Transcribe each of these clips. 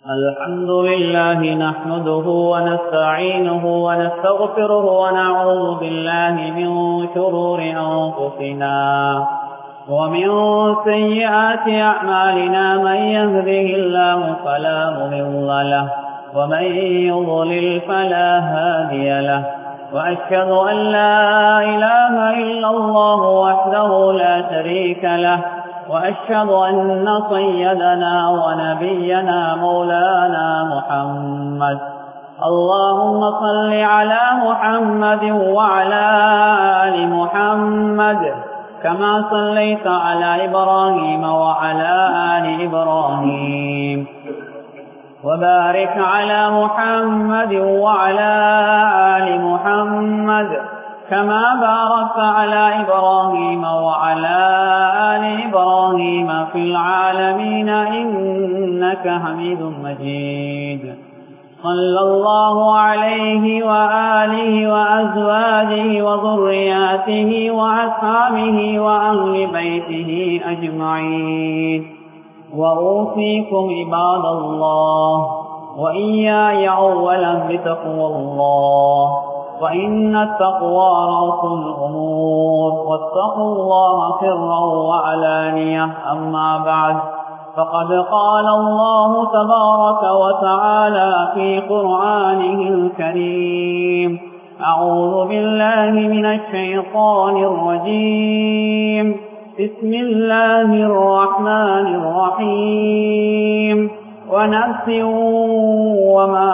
الحمد لله نحمده ونستعينه ونستغفره ونعوذ بالله من شرور أنفسنا ومن سيئات أعمالنا من يهده الله فلا مضل له ومن يضلل فلا هادي له وأشهد أن لا إله إلا الله وحده لا شريك له وأشهد أن سيدنا ونبينا مولانا محمد اللهم صل على محمد وعلى آل محمد كما صليت على إبراهيم وعلى آل إبراهيم وبارك على محمد وعلى آل محمد كما باركت على إبراهيم وعلى آل إبراهيم في العالمين إنك حميد مجيد صلى الله عليه وآله وأزواجه وذرياته وأصحابه وأهل بيته أجمعين وأوصيكم عباد الله وإياي أولا بتقوى الله فإن التقوى رأس الأمور واتقوا الله سرا وعلانية أما بعد فقد قال الله تبارك وتعالى في قرآنه الكريم أعوذ بالله من الشيطان الرجيم بسم الله الرحمن الرحيم ونفس وما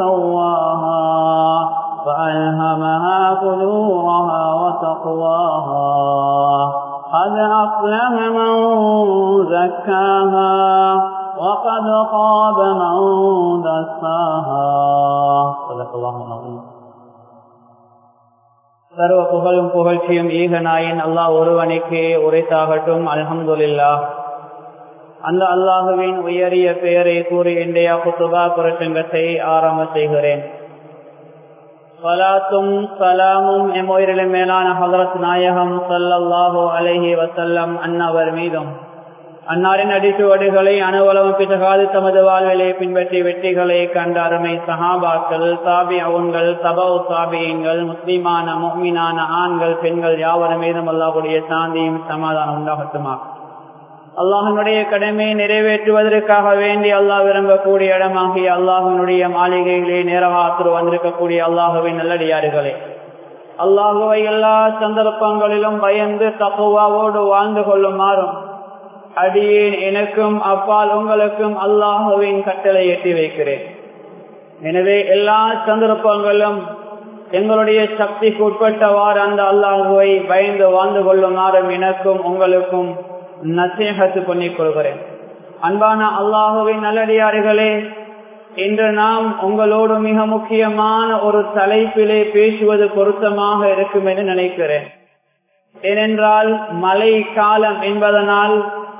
سواها فألهمها فجورها وتقواها قد أفلح من زكاها وقد خاب من دساها صدق الله العظيم சர்வ புகழும் புகழ்ச்சியும் ஈகனாயின் அல்லாஹ் ஒருவனுக்கே உரைத்தாகட்டும் அல்ஹம்துலில்லா அந்த அல்லாஹுவின் உயரிய பெயரை கூறி இன்றைய குத்துபா புரட்சங்கத்தை ஆரம்ப செய்கிறேன் சலாத்தும் சலாமும் எம்மோயிரிலும் மேலான ஹதரத் நாயகம் சல்லல்லாஹு அலஹி வசல்லம் அன்னவர் மீதும் அன்னாரின் அடிச்சுவடுகளை அனுவலம் பிசகாது தமது வாழ்விலே பின்பற்றி வெற்றிகளை கண்ட அருமை சஹாபாக்கள் தாபி அவுன்கள் தபவு தாபியங்கள் முஸ்லிமான முஹ்மினான ஆண்கள் பெண்கள் யாவர் மீதும் அல்லாஹுடைய சாந்தியும் சமாதானம் உண்டாகட்டுமா அல்லாஹனுடைய கடமையை நிறைவேற்றுவதற்காக வேண்டி அல்லாஹ் விரும்பக்கூடிய இடமாகிய அல்லாஹனுடைய மாளிகைகளே நேரமாற்று வந்திருக்கக்கூடிய அல்லாஹுவின் நல்லடியாறுகளே அல்லாஹுவை எல்லா சந்தர்ப்பங்களிலும் பயந்து தப்புவாவோடு வாழ்ந்து கொள்ளுமாறும் அடியேன் எனக்கும் அப்பால் உங்களுக்கும் அல்லாஹுவின் கட்டளை எட்டி வைக்கிறேன் எனவே எல்லா சந்தர்ப்பங்களும் எங்களுடைய சக்திக்கு உட்பட்டவாறு அந்த அல்லாஹுவை பயந்து வாழ்ந்து கொள்ளுமாறும் எனக்கும் உங்களுக்கும் நசேகத்து பண்ணிக் கொள்கிறேன் அன்பான அல்லாஹுவின் நல்லடியார்களே இன்று நாம் உங்களோடு மிக முக்கியமான ஒரு தலைப்பிலே பேசுவது பொருத்தமாக இருக்கும் என்று நினைக்கிறேன் ஏனென்றால் மழை காலம் என்பதனால்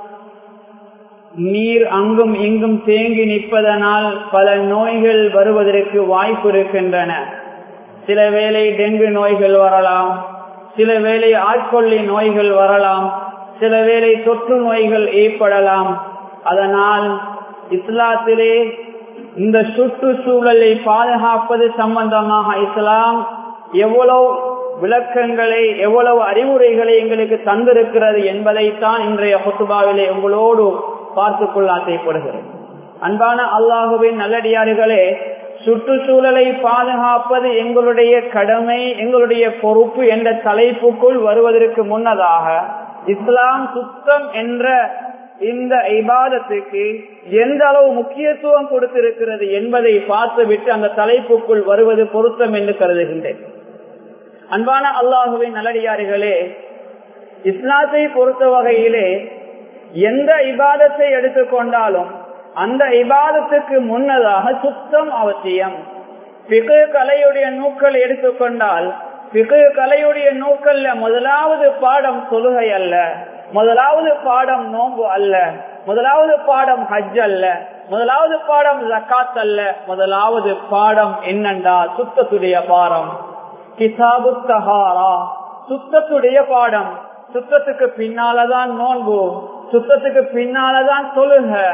நீர் அங்கும் இங்கும் தேங்கி நிற்பதனால் பல நோய்கள் வருவதற்கு வாய்ப்பு இருக்கின்றன சில வேளை டெங்கு நோய்கள் வரலாம் சில வேளை ஆட்கொள்ளி நோய்கள் வரலாம் சில வேளை தொற்று நோய்கள் ஏற்படலாம் அதனால் இஸ்லாத்திலே இந்த சுற்றுச்சூழலை பாதுகாப்பது சம்பந்தமாக இஸ்லாம் எவ்வளவு விளக்கங்களை எவ்வளவு அறிவுரைகளை எங்களுக்கு தந்திருக்கிறது என்பதைத்தான் இன்றைய ஹொத்துபாவிலே உங்களோடு பார்த்து கொள்ள ஆசைப்படுகிறது அன்பான அல்லாஹுவின் நல்லடியார்களே சுற்றுச்சூழலை பாதுகாப்பது எங்களுடைய கடமை எங்களுடைய பொறுப்பு என்ற தலைப்புக்குள் வருவதற்கு முன்னதாக இஸ்லாம் சுத்தம் என்ற இந்த இபாதத்துக்கு எந்த அளவு முக்கியத்துவம் கொடுத்திருக்கிறது என்பதை பார்த்துவிட்டு அந்த தலைப்புக்குள் வருவது பொருத்தம் என்று கருதுகின்றேன் அன்பான அல்லாஹுவின் நல்லடியார்களே இஸ்லாத்தை பொறுத்த வகையிலே எந்த இபாதத்தை எடுத்துக்கொண்டாலும் அந்த இபாதத்துக்கு முன்னதாக சுத்தம் அவசியம் பிகு கலையுடைய நூக்கள் எடுத்துக்கொண்டால் பிகு கலையுடைய நூக்கல்ல முதலாவது பாடம் தொழுகை அல்ல முதலாவது பாடம் நோம்பு அல்ல முதலாவது பாடம் ஹஜ் அல்ல முதலாவது பாடம் ஜக்காத் அல்ல முதலாவது பாடம் என்னண்டா சுத்தத்துடைய பாடம் கிதாபு தஹாரா சுத்தத்துடைய பாடம் சுத்தத்துக்கு பின்னாலதான் நோன்பு சுத்தத்துக்கு பின்னாலதான் தொழுக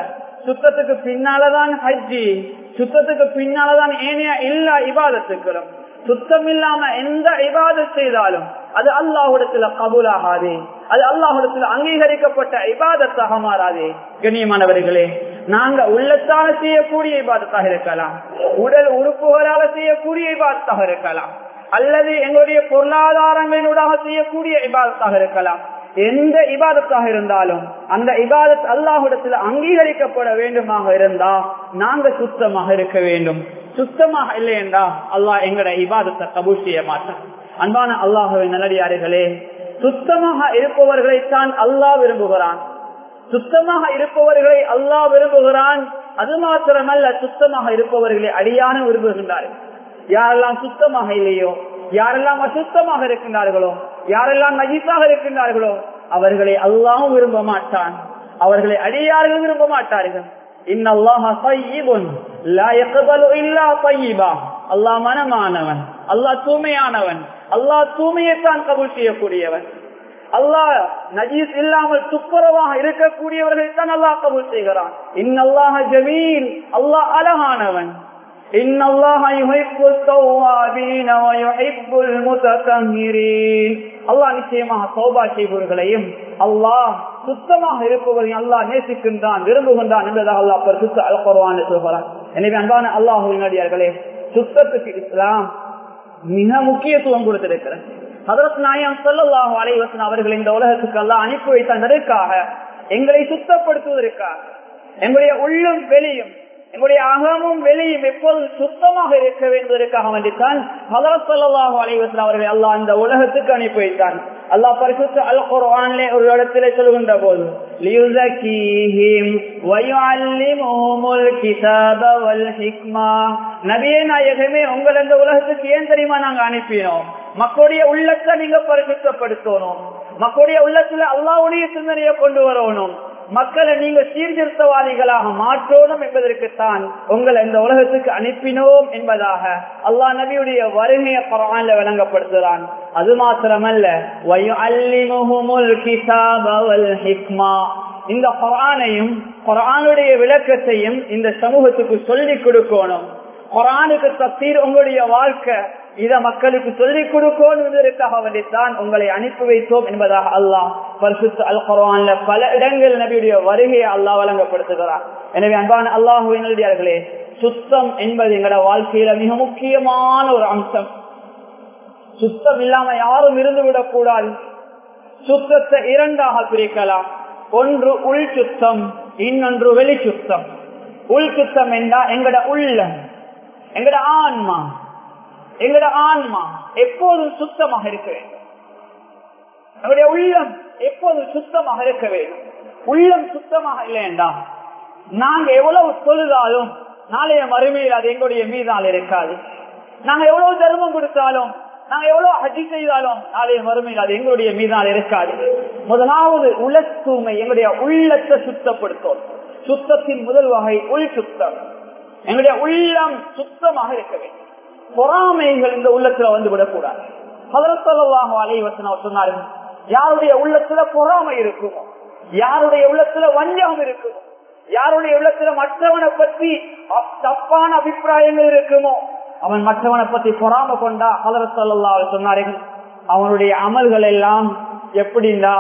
சுத்தத்துக்கு பின்னாலதான் ஹஜ்ஜி சுத்தத்துக்கு பின்னாலதான் ஏனைய எல்லா இபாதத்துக்களும் சுத்தம் இல்லாம எந்த இபாதத் செய்தாலும் அது அல்லாஹுடத்துல கபூலாகாதே அது அல்லாஹுடத்துல அங்கீகரிக்கப்பட்ட இபாதத்தாக மாறாதே கண்ணியமானவர்களே நாங்க உள்ளத்தால செய்யக்கூடிய இபாதத்தாக இருக்கலாம் உடல் உறுப்புகளால செய்யக்கூடிய இபாதத்தாக இருக்கலாம் அல்லது எங்களுடைய பொருளாதாரங்களினூடாக செய்யக்கூடிய இபாதத்தாக இருக்கலாம் எந்த இபாதத்தாக இருந்தாலும் அந்த இபாதத் அல்லாஹுடத்தில் அங்கீகரிக்கப்பட வேண்டுமாக இருந்தா நாங்க சுத்தமாக இருக்க வேண்டும் சுத்தமாக இல்லை என்றா அல்லாஹ் எங்கட இபாதத்தை கபூல் செய்ய மாட்டான் அன்பான அல்லாஹுவின் நல்லடியார்களே சுத்தமாக இருப்பவர்களைத்தான் அல்லாஹ் விரும்புகிறான் சுத்தமாக இருப்பவர்களை அல்லாஹ் விரும்புகிறான் அது மாத்திரமல்ல சுத்தமாக இருப்பவர்களை அடியான விரும்புகின்றார்கள் யாரெல்லாம் சுத்தமாக இல்லையோ யாரெல்லாம் அசுத்தமாக இருக்கின்றார்களோ யாரெல்லாம் நஜிஸாக இருக்கின்றார்களோ அவர்களை அல்லாஹ் விரும்ப மாட்டான் அவர்களை அடியார்கள் விரும்ப மாட்டார்கள் அல்லாஹ் மனமானவன் அல்லாஹ் தூய்மையானவன் அல்லாஹ் தூய்மையைத்தான் கபூல் செய்யக்கூடியவன் அல்லாஹ் நஜீஸ் இல்லாமல் துப்புரவாக இருக்கக்கூடியவர்களை தான் அல்லாஹ் கபூல் செய்கிறான் இன்னல்லாஹ ஜமீல் அல்லாஹ் அழகானவன் إن الله يحب التوابين ويحب المتطهرين அல்லாஹ் நிச்சயமாக சௌபா செய்பவர்களையும் அல்லாஹ் சுத்தமாக இருப்பவரையும் அல்லாஹ் நேசிக்கின்றான் விரும்புகின்றான் என்பதாக அல்லாஹ் பரிசுத்த அல்குர்வான் சொல்கிறான் எனவே அன்பான அல்லாஹுவின் அடியார்களே சுத்தத்துக்கு இஸ்லாம் மிக முக்கியத்துவம் கொடுத்திருக்கிறது ஹதரத் நாயம் சொல்லல்லாஹு அலைவசன் அவர்கள் இந்த உலகத்துக்கு எல்லாம் அனுப்பி வைத்ததற்காக எங்களை சுத்தப்படுத்துவதற்காக எங்களுடைய உள்ளும் வெளியும் எங்களுடைய அகமும் வெளியும் எப்போதும் சுத்தமாக இருக்க வேண்டுவதற்காக வேண்டித்தான் ஹதரத் சொல்லல்லாஹு அலைவசன் அவர்களை அல்லாஹ் இந்த உலகத்துக்கு அனுப்பி வைத்தான் அல்லாஹ் பரிசுத்த அல் குர்ஆனிலே ஒரு இடத்திலே சொல்கின்ற போது லியுஸக்கீஹிம் வயுஅல்லிமுஹுமுல் கிதாப வல் ஹிக்மா நபியே நாயகமே உங்களை இந்த உலகத்துக்கு ஏன் தெரியுமா நாங்க அனுப்பினோம் மக்களுடைய உள்ளத்தை நீங்க பரிசுத்தப்படுத்தணும் மக்களுடைய உள்ளத்துல அல்லாவுடைய சிந்தனையை கொண்டு வரணும் மக்களை நீங்க சீர்திருத்தவாதிகளாக மாற்றணும் என்பதற்குத்தான் உங்களை இந்த உலகத்துக்கு அனுப்பினோம் என்பதாக அல்லா நபியுடைய வருகையை பரவாயில்ல விளங்கப்படுத்துகிறான் அது மாத்திரமல்ல இந்த குரானையும் குரானுடைய விளக்கத்தையும் இந்த சமூகத்துக்கு சொல்லிக் கொடுக்கணும் குரானுக்கு தத்தீர் உங்களுடைய வாழ்க்கை இத மக்களுக்கு சொல்லிக் கொடுக்கணுவதற்காக வேண்டித்தான் உங்களை அனுப்பி வைத்தோம் என்பதாக அல்லாஹ் பரிசுத்த அல் குரான்ல பல இடங்கள் நபியுடைய வருகையை அல்லாஹ் வழங்கப்படுத்துகிறார் எனவே அன்பான அல்லாஹுவினர்களே சுத்தம் என்பது எங்களோட வாழ்க்கையில மிக முக்கியமான ஒரு அம்சம் சுத்தம் இல்லாம யாரும் இருந்து விடக்கூடாது சுத்தத்தை இரண்டாக பிரிக்கலாம் ஒன்று உள் சுத்தம் இன்னொன்று வெளி சுத்தம் உள் சுத்தம் என்றா எங்கட உள்ளம் எங்கட ஆன்மா எங்கட ஆன்மா எப்போதும் சுத்தமாக இருக்க வேண்டும் எங்களுடைய உள்ளம் எப்போதும் சுத்தமாக இருக்க வேண்டும் உள்ளம் சுத்தமாக இல்லையண்டா நாங்க எவ்வளவு தொழுதாலும் நாளைய மறுமையில் அது எங்களுடைய மீதால் இருக்காது நாங்க எவ்வளவு தர்மம் கொடுத்தாலும் நாங்க எவ்வளவு ஹஜி செய்தாலும் நாளைய மறுமையில் அது எங்களுடைய மீதால் இருக்காது முதலாவது உள்ள தூய்மை எங்களுடைய உள்ளத்தை சுத்தப்படுத்தும் சுத்தத்தின் முதல் வகை உள் சுத்தம் எங்களுடைய உள்ளம் சுத்தமாக இருக்க வேண்டும் பொறாமைகள் இந்த உள்ளத்துல வந்து விடக்கூடாது பதரத்தலாக அலைவசன சொன்னார்கள் யாருடைய உள்ளத்துல பொறாமை இருக்குமோ யாருடைய உள்ளத்துல வஞ்சகம் இருக்குமோ யாருடைய உள்ளத்துல மற்றவனை பற்றி தப்பான அபிப்பிராயங்கள் இருக்குமோ அவன் மற்றவனை பத்தி பொறாம கொண்டா பதரத்தல்லா சொன்னார்கள் அவனுடைய அமல்கள் எல்லாம் எப்படின்னா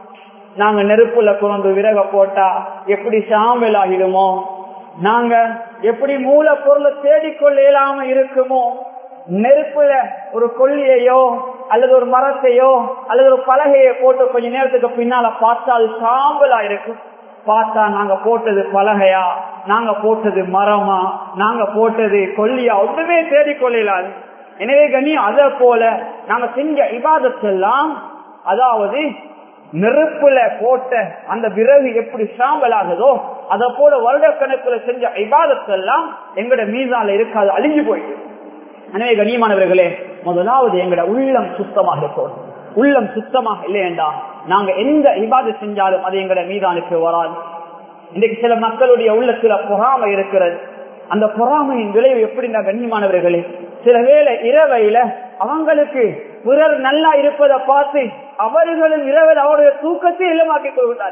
நாங்க நெருப்புல குழந்து விறக போட்டா எப்படி சாம்பல் ஆகிடுமோ நாங்க எப்படி மூலப்பொருளை தேடிக்கொள்ள இயலாம இருக்குமோ நெருப்புல ஒரு கொல்லியையோ அல்லது ஒரு மரத்தையோ அல்லது ஒரு பலகையை போட்டு கொஞ்ச நேரத்துக்கு பின்னால பார்த்தா அது சாம்பலா இருக்கும் பார்த்தா நாங்க போட்டது பலகையா நாங்க போட்டது மரமா நாங்க போட்டது கொல்லியா ஒன்றுமே தேடிக்கொள்ளலாது எனவே கண்ணியம் அதை போல நாங்க செஞ்ச இபாதத்தெல்லாம் அதாவது நெருப்புல போட்ட அந்த விறகு எப்படி சாம்பலாகுதோ அதை போல வருடக்கணக்கில் செஞ்ச இபாதத்தெல்லாம் எங்கட மீதால இருக்காது அழிஞ்சு போயிட்டு எனவே கண்ணியமானவர்களே முதலாவது எங்கட உள்ளம் சுத்தமாக இருக்கணும் உள்ளம் சுத்தமாக இல்லையண்டா நாங்க எந்த இபாத செஞ்சாலும் அது எங்கட மீதானுக்கு வராது இன்றைக்கு சில மக்களுடைய உள்ளத்துல பொறாமை இருக்கிறது அந்த பொறாமையின் விளைவு எப்படின்னா கண்ணியமானவர்களே சில வேளை இரவையில அவங்களுக்கு பிறர் நல்லா இருப்பதை பார்த்து அவர்களும் இரவில் அவருடைய தூக்கத்தை இல்லமாக்கிக் கொள்கிறார்கள்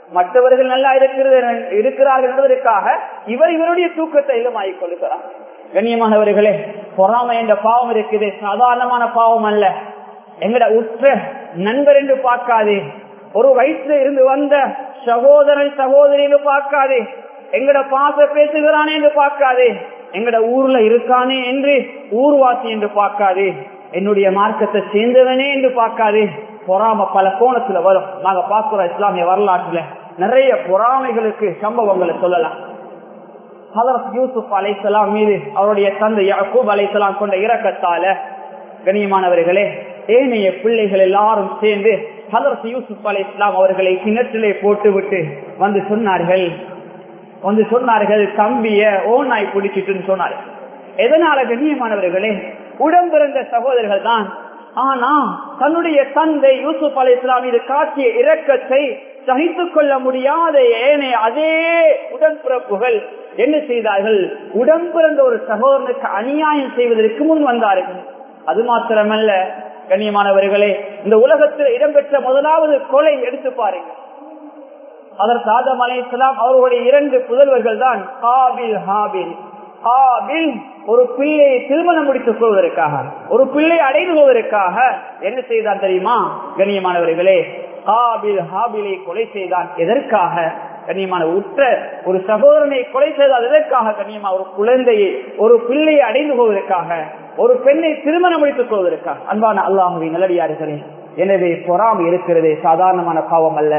மற்றவர்கள் நல்லா இருக்கிறது இருக்கிறார்கள் என்பதற்காக இவர் இவருடைய தூக்கத்தை இல்லமாகிக் கொள்கிறார் கண்ணியமானவர்களே பொறாமை என்ற பாவம் இருக்குது சாதாரணமான பாவம் அல்ல எங்கட உற்ற நண்பர் என்று பார்க்காதே ஒரு வயசுல இருந்து வந்த சகோதரன் சகோதரி என்று பார்க்காதே எங்கட பாச பேசுகிறானே என்று பார்க்காதே எங்கட ஊர்ல இருக்கானே என்று ஊர்வாசி என்று பார்க்காதே என்னுடைய மார்க்கத்தை சேர்ந்தவனே என்று பார்க்காதே பொறாம பல கோணத்துல வரும் நாங்க பார்க்கிறோம் இஸ்லாமிய வரலாற்றுல நிறைய பொறாமைகளுக்கு சம்பவங்களை சொல்லலாம் ஹதரத் யூசுப் அலைசலாம் மீது அவருடைய தந்தை யாக்கூப் அலைசலாம் கொண்ட இரக்கத்தால கண்ணியமானவர்களே ஏனைய பிள்ளைகள் எல்லாரும் சேர்ந்து ஹதரத் யூசுப் அலை இஸ்லாம் அவர்களை கிணற்றிலே போட்டு விட்டு வந்து சொன்னார்கள் வந்து சொன்னார்கள் தம்பிய ஓனாய் பிடிச்சிட்டுன்னு சொன்னார்கள் எதனால கண்ணியமானவர்களே உடம்பிறந்த சகோதரர்கள் தான் ஆனா தன்னுடைய தந்தை யூசுப் அலை இஸ்லாம் மீது காட்டிய இரக்கத்தை சகித்துக் கொள்ள முடியாத ஏனைய அதே உடன்பிறப்புகள் என்ன செய்தார்கள் உடம்பிறந்த ஒரு சகோதரனுக்கு அநியாயம் செய்வதற்கு முன் வந்தார்கள் அது மாத்திரமல்ல கண்ணியமானவர்களே இந்த உலகத்தில் இடம்பெற்ற முதலாவது கொலை எடுத்து பாருங்க அதற்கு ஆதம் அலைசலாம் அவர்களுடைய இரண்டு புதல்வர்கள் தான் காபில் ஹாபில் ஹாபில் ஒரு பிள்ளையை திருமணம் முடித்துக் கொள்வதற்காக ஒரு பிள்ளை அடைந்து கொள்வதற்காக என்ன செய்தான் தெரியுமா கண்ணியமானவர்களே ஹாபில் ஹாபிலை கொலை செய்தான் எதற்காக கண்ணியமான உற்ற ஒரு சகோதரனை கொலை செய்தால் எதற்காக கண்ணியமா ஒரு குழந்தையை ஒரு பிள்ளையை அடைந்து கொள்வதற்காக ஒரு பெண்ணை திருமணம் முடித்துக் கொள்வதற்காக அன்பான அல்லாஹுவை நல்லடியார்களே எனவே பொறாமை இருக்கிறது சாதாரணமான பாவம் அல்ல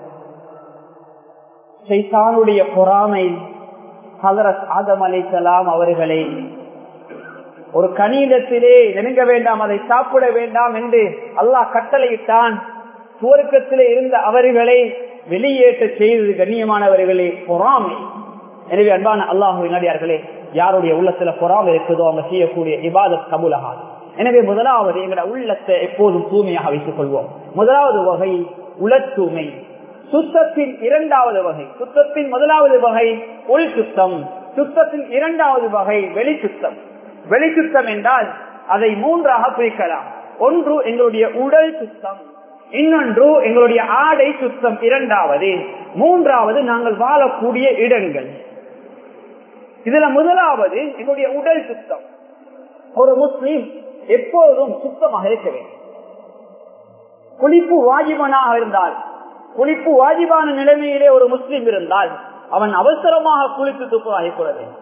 சைத்தானுடைய பொறாமை ஹதரத் ஆதம் அலைசலாம் அவர்களை ஒரு கணிதத்திலே நெருங்க வேண்டாம் அதை சாப்பிட வேண்டாம் என்று அல்லாஹ் கட்டளையிட்டான் சுவர்க்கத்திலே இருந்த அவர்களை வெளியேற்ற செய்தது கண்ணியமானவர்களே பொறாமை எனவே அன்பான அல்லாஹு நடிகார்களே யாருடைய உள்ளத்துல பொறாமை இருக்குதோ அவங்க செய்யக்கூடிய இபாதத் கபுலகாது எனவே முதலாவது எங்களோட உள்ளத்தை எப்போதும் தூய்மையாக வைத்துக் கொள்வோம் முதலாவது வகை உளத்தூய்மை சுத்தத்தின் இரண்டாவது வகை சுத்தத்தின் முதலாவது வகை உள் சுத்தம் சுத்தத்தின் இரண்டாவது வகை வெளி சுத்தம் வெளி சுத்தம் என்றால் அதை மூன்றாக பிரிக்கலாம் ஒன்று எங்களுடைய உடல் சுத்தம் இன்னொன்று எங்களுடைய ஆடை சுத்தம் இரண்டாவது மூன்றாவது நாங்கள் வாழக்கூடிய இடங்கள் இதுல முதலாவது எங்களுடைய உடல் சுத்தம் ஒரு முஸ்லீம் எப்போதும் சுத்தமாக இருக்க வேண்டும் குளிப்பு வாஜிபனாக இருந்தால் குளிப்பு வாஜிபான நிலைமையிலே ஒரு முஸ்லீம் இருந்தால் அவன் அவசரமாக குளித்து துப்புராகிக் கொள்ள வேண்டும்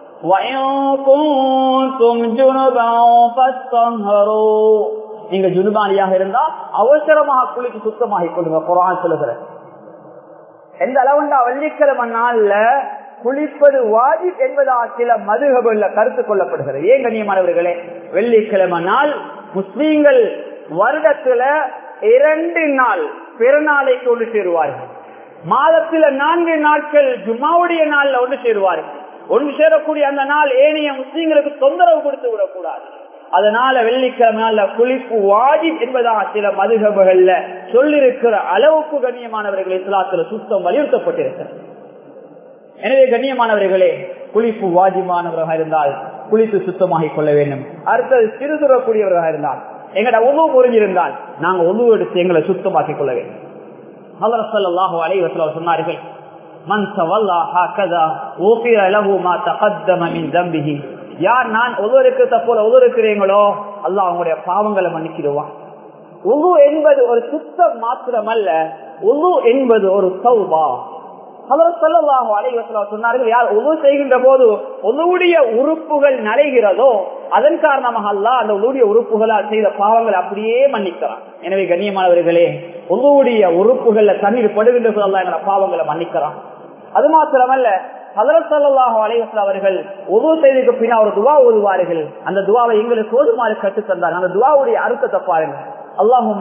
நீங்க ஜுனுபானியாக இருந்தா அவசரமாக குளித்து சுத்தமாகிக் கொள்ளுங்க குரான் சொல்லுகிற எந்த அளவுண்டா வெள்ளிக்கிழமை நாள்ல குளிப்பது வாஜிப் என்பதா சில மதுகபுல கருத்து கொள்ளப்படுகிறது ஏன் கண்ணியமானவர்களே வெள்ளிக்கிழமை நாள் முஸ்லீம்கள் வருடத்துல இரண்டு நாள் பெருநாளைக்கு ஒன்று சேருவார்கள் மாதத்துல நான்கு நாட்கள் ஜுமாவுடைய நாள்ல ஒன்று சேருவார்கள் ஒன்று சேரக்கூடிய அந்த நாள் ஏனைய முஸ்லீம்களுக்கு தொந்தரவு கொடுத்து விடக்கூடாது அதனால வெள்ளிக்கிழமை நாள்ல குளிப்பு வாஜி என்பதாக சில மதுகபுகள்ல சொல்லிருக்கிற அளவுக்கு கண்ணியமானவர்கள் இஸ்லாத்துல சுத்தம் வலியுறுத்தப்பட்டிருக்கிறது எனவே கண்ணியமானவர்களே குளிப்பு வாஜிமானவராக இருந்தால் குளித்து சுத்தமாகிக் கொள்ள வேண்டும் அடுத்தது சிறுதுறக்கூடியவர்களாக இருந்தால் எங்கட உணவு புரிஞ்சிருந்தால் நாங்க உணவு எடுத்து எங்களை சுத்தமாக்கிக் கொள்ள வேண்டும் அல்லரசல்லாஹு அலைவசல சொன்னார்கள் மன் சவல்லா ஹக்கதா ஊபிர லஹு மா தகத்தம மின் தம்பிஹி யார் நான் ஒவ்வொருக்கு தப்போல ஒவ்வொருக்கிறீங்களோ அல்லாஹ் அவங்களுடைய பாவங்களை மன்னிக்கிடுவான் உகு என்பது ஒரு சுத்தம் மாத்திரமல்ல உகு என்பது ஒரு சௌபா சொன்னார்கள் யார் உணவு செய்கின்ற போது உணவுடைய உறுப்புகள் நலைகிறதோ அதன் காரணமாக அல்ல அந்த உணவுடைய உறுப்புகளால் செய்த பாவங்கள் அப்படியே மன்னிக்கிறான் எனவே கண்ணியமானவர்களே உணவுடைய உறுப்புகள்ல தண்ணீர் படுகின்ற போது அல்ல எங்களை பாவங்களை மன்னிக்கிறான் அது மாத்திரமல்ல ஹதரசல்லாஹு அலைவசல் அவர்கள் ஒவ்வொரு செய்திக்கு பின்னா ஒரு துவா ஓதுவார்கள் அந்த துவாவை எங்களுக்கு ஓதுமாறு கற்றுத் தந்தார் அந்த துவாவுடைய அர்த்தத்தை பாருங்க அல்லாஹும்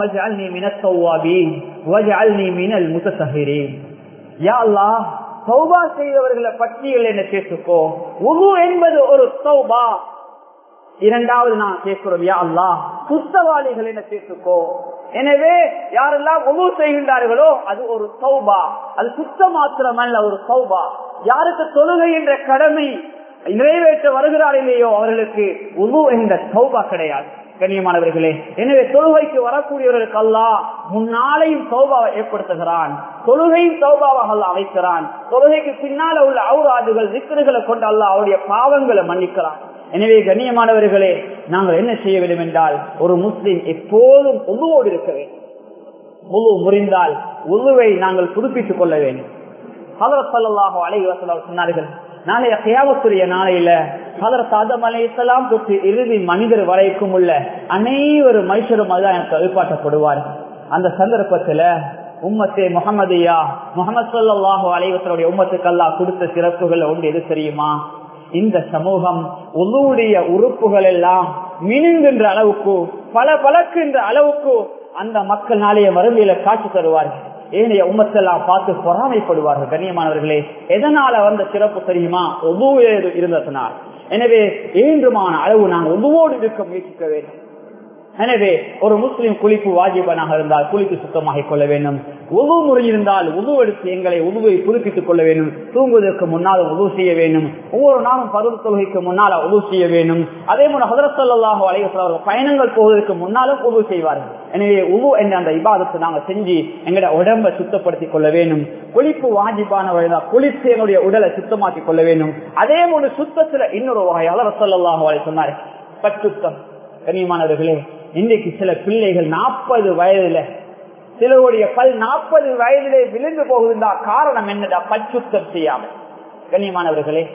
சௌபா செய்தவர்களை பட்டியல் என்ன சேர்த்துக்கோ உரு என்பது ஒரு சௌபா இரண்டாவது நான் கேட்கிறோம் யா அல்லா சுத்தவாளிகள் என்ன சேர்த்துக்கோ எனவே யாரெல்லாம் உணவு செய்கின்றார்களோ அது ஒரு சௌபா அது சுத்த மாத்திரமல்ல ஒரு சௌபா யாருக்கு தொழுகை என்ற கடமை நிறைவேற்ற வருகிறார் இல்லையோ அவர்களுக்கு உணவு என்ற சௌபா கிடையாது கண்ணியமானவர்களே எனவே தொழுகைக்கு வரக்கூடியவர்களுக்கு அல்லா முன்னாலையும் சௌபாவை ஏற்படுத்துகிறான் தொழுகையும் சௌபாவாக அல்ல அமைக்கிறான் தொழுகைக்கு பின்னால உள்ள அவுராதுகள் சிக்கல்களை கொண்டு அல்ல அவருடைய பாவங்களை மன்னிக்கிறான் எனவே கண்ணியமானவர்களே நாங்கள் என்ன செய்ய வேண்டும் என்றால் ஒரு முஸ்லிம் எப்போதும் உருவோடு இருக்க வேண்டும் உழு முறிந்தால் உழுவை நாங்கள் புதுப்பித்துக் கொள்ள வேண்டும் ஹலரசல்லாஹோ அலைவசல் சொன்னார்கள் நாளைய கியாமத்துடைய நாளையில ஹலரத் ஆதம் அலையலாம் தொட்டு இறுதி மனிதர் வரைக்கும் உள்ள அனைவரு மனுஷரும் அதுதான் எனக்கு எதிர்பார்க்கப்படுவார் அந்த சந்தர்ப்பத்துல உம்மத்தே முகமதியா முகமது சொல்லாஹோ அலைவசனுடைய உம்மத்துக்கு அல்லா கொடுத்த சிறப்புகள் ஒன்று எது தெரியுமா இந்த சமூகம் உளுடைய உறுப்புகள் எல்லாம் மினுங்கின்ற அளவுக்கு பல பழக்குன்ற அளவுக்கு அந்த மக்கள் நாளைய மருந்தில காட்சி தருவார்கள் ஏனைய உம்மத்தெல்லாம் பார்த்து பொறாமைப்படுவார்கள் கண்ணியமானவர்களே எதனால வந்த சிறப்பு தெரியுமா ஒவ்வொரு இருந்ததனால் எனவே ஏன்றுமான அளவு நாங்கள் ஒவ்வொரு இருக்க முயற்சிக்க வேண்டும் எனவே ஒரு முஸ்லிம் குளிப்பு வாஜிபனாக இருந்தால் குளித்து சுத்தமாக கொள்ள வேண்டும் உது முறையிருந்தால் உது எடுத்து எங்களை உதுவை புதுப்பித்துக் கொள்ள வேண்டும் தூங்குவதற்கு முன்னால் உதவு செய்ய வேண்டும் ஒவ்வொரு நாளும் பருவ தொழுகைக்கு முன்னால் உதவு செய்ய வேண்டும் அதே போல ஹதரசல்லாஹோ அலைவசல் பயணங்கள் போவதற்கு முன்னாலும் உதவு செய்வார்கள் எனவே உது என்ற அந்த இபாதத்தை நாங்கள் செஞ்சு எங்களோட உடம்பை சுத்தப்படுத்திக் கொள்ள வேண்டும் குளிப்பு வாஜிபான குளித்து எங்களுடைய உடலை சுத்தமாக்கிக் கொள்ள வேண்டும் அதே போல சுத்தத்துல இன்னொரு வகை ஹதரசல்லாஹோ அலை சொன்னார் பச்சுத்தம் கண்ணியமானவர்களே இன்றைக்கு சில பிள்ளைகள் நாற்பது வயதுல சிலருடைய பல் நாற்பது வயதிலே விழுந்து போகுதுண்டா காரணம் என்னடா பச்சுத்தம் செய்யாமல் கண்ணியமானவர்களே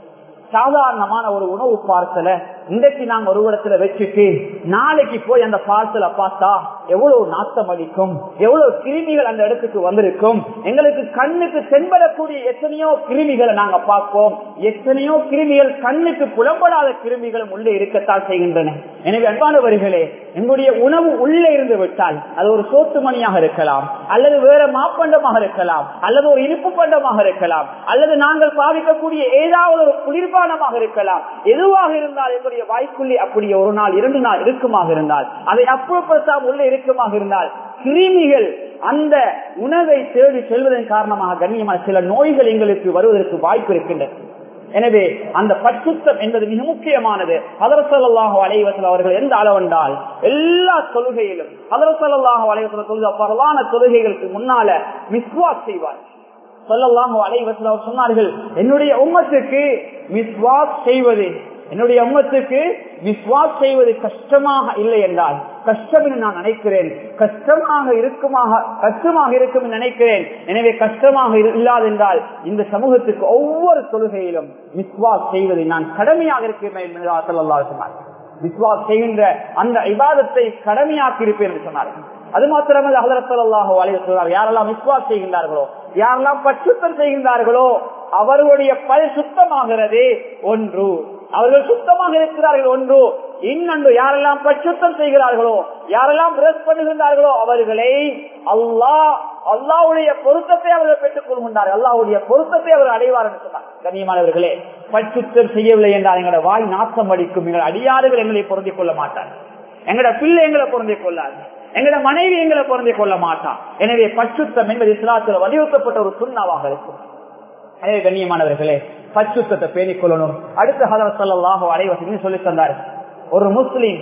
சாதாரணமான ஒரு உணவு பார்சல இன்றைக்கு நாங்க ஒரு இடத்துல வச்சுட்டு நாளைக்கு போய் அந்த பார்சலை பார்த்தா எவ்வளவு நாத்தம் அடிக்கும் எவ்வளவு கிருமிகள் அந்த இடத்துக்கு வந்திருக்கும் எங்களுக்கு கண்ணுக்கு தென்படக்கூடிய எத்தனையோ கிருமிகளை நாங்க பார்ப்போம் எத்தனையோ கிருமிகள் கண்ணுக்கு புலப்படாத கிருமிகளும் உள்ளே இருக்கத்தான் செய்கின்றன எனவே அன்பானவர்களே எங்களுடைய உணவு உள்ளே இருந்து விட்டால் அது ஒரு சோத்து மணியாக இருக்கலாம் அல்லது வேற மாப்பண்டமாக இருக்கலாம் அல்லது ஒரு இனிப்பு பண்டமாக இருக்கலாம் அல்லது நாங்கள் பாவிக்கக்கூடிய ஏதாவது ஒரு குளிர்பானமாக இருக்கலாம் எதுவாக இருந்தால் எங்களுடைய வாய்க்குள்ளே அப்படியே ஒரு நாள் இரண்டு நாள் இருக்குமாக இருந்தால் அதை அப்புறப்படுத்தாமல் உள்ளே இருக்குமாக இருந்தால் கிருமிகள் அந்த உணவை தேடி செல்வதன் காரணமாக கண்ணியமான சில நோய்கள் எங்களுக்கு வருவதற்கு வாய்ப்பு இருக்கின்றது எனவே அந்த பட்சுத்தம் என்பது மிக முக்கியமானது ஹதரசல்லாஹு அலைவசல் அவர்கள் எந்த அளவென்றால் எல்லா தொழுகையிலும் ஹதரசல்லாஹு அலைவசல் தொழுகை பரவான தொழுகைகளுக்கு முன்னால மிஸ்வாக் செய்வார் சொல்லல்லாஹு அலைவசல் அவர் சொன்னார்கள் என்னுடைய உம்மத்துக்கு மிஸ்வாக் செய்வது என்னுடைய அம்மத்துக்கு விஸ்வாஸ் செய்வது கஷ்டமாக இல்லை என்றால் கஷ்டம் என்று நான் நினைக்கிறேன் கஷ்டமாக இருக்குமாக கஷ்டமாக இருக்கும் என்று நினைக்கிறேன் எனவே கஷ்டமாக இல்லாது என்றால் இந்த சமூகத்துக்கு ஒவ்வொரு தொழுகையிலும் விஸ்வாஸ் செய்வதை நான் கடமையாக இருக்கிறேன் என்று சொன்னார் விஸ்வாஸ் செய்கின்ற அந்த இபாதத்தை கடமையாக்கி இருப்பேன் என்று சொன்னார்கள் அது மாத்திரமல்ல அகலத்தல்லாஹோ அலைவர் யாரெல்லாம் விஸ்வாஸ் செய்கின்றார்களோ யாரெல்லாம் பச்சுத்தம் செய்கின்றார்களோ அவர்களுடைய பல் சுத்தமாகிறது ஒன்று அவர்கள் சுத்தமாக இருக்கிறார்கள் ஒன்று இன்னொன்று யாரெல்லாம் பச்சுத்தம் செய்கிறார்களோ யாரெல்லாம் பிரஸ் பண்ணுகின்றார்களோ அவர்களை அல்லாஹ் அல்லாவுடைய பொருத்தத்தை அவர்கள் பெற்றுக் கொள்கின்றார்கள் அல்லாவுடைய பொருத்தத்தை அவர் அடைவார் என்று சொன்னார் கண்ணியமானவர்களே பச்சுத்தம் செய்யவில்லை என்றால் எங்களோட வாய் நாசம் அடிக்கும் எங்கள் அடியாறுகள் எங்களை பொருந்திக் கொள்ள மாட்டார் எங்களோட பிள்ளை எங்களை பொருந்திக் கொள்ளாது எங்களோட மனைவி எங்களை பொருந்திக் கொள்ள மாட்டான் எனவே பச்சுத்தம் என்பது இஸ்லாத்தில் வலியுறுத்தப்பட்ட ஒரு சுண்ணாவாக இருக்கும் எனவே கண்ணியமானவர்களே பச்சுத்தத்தை பேணிக் கொள்ளணும் அடுத்த ஹதர் சொல்லாஹோ அலைவசதி சொல்லி தந்தார் ஒரு முஸ்லீம்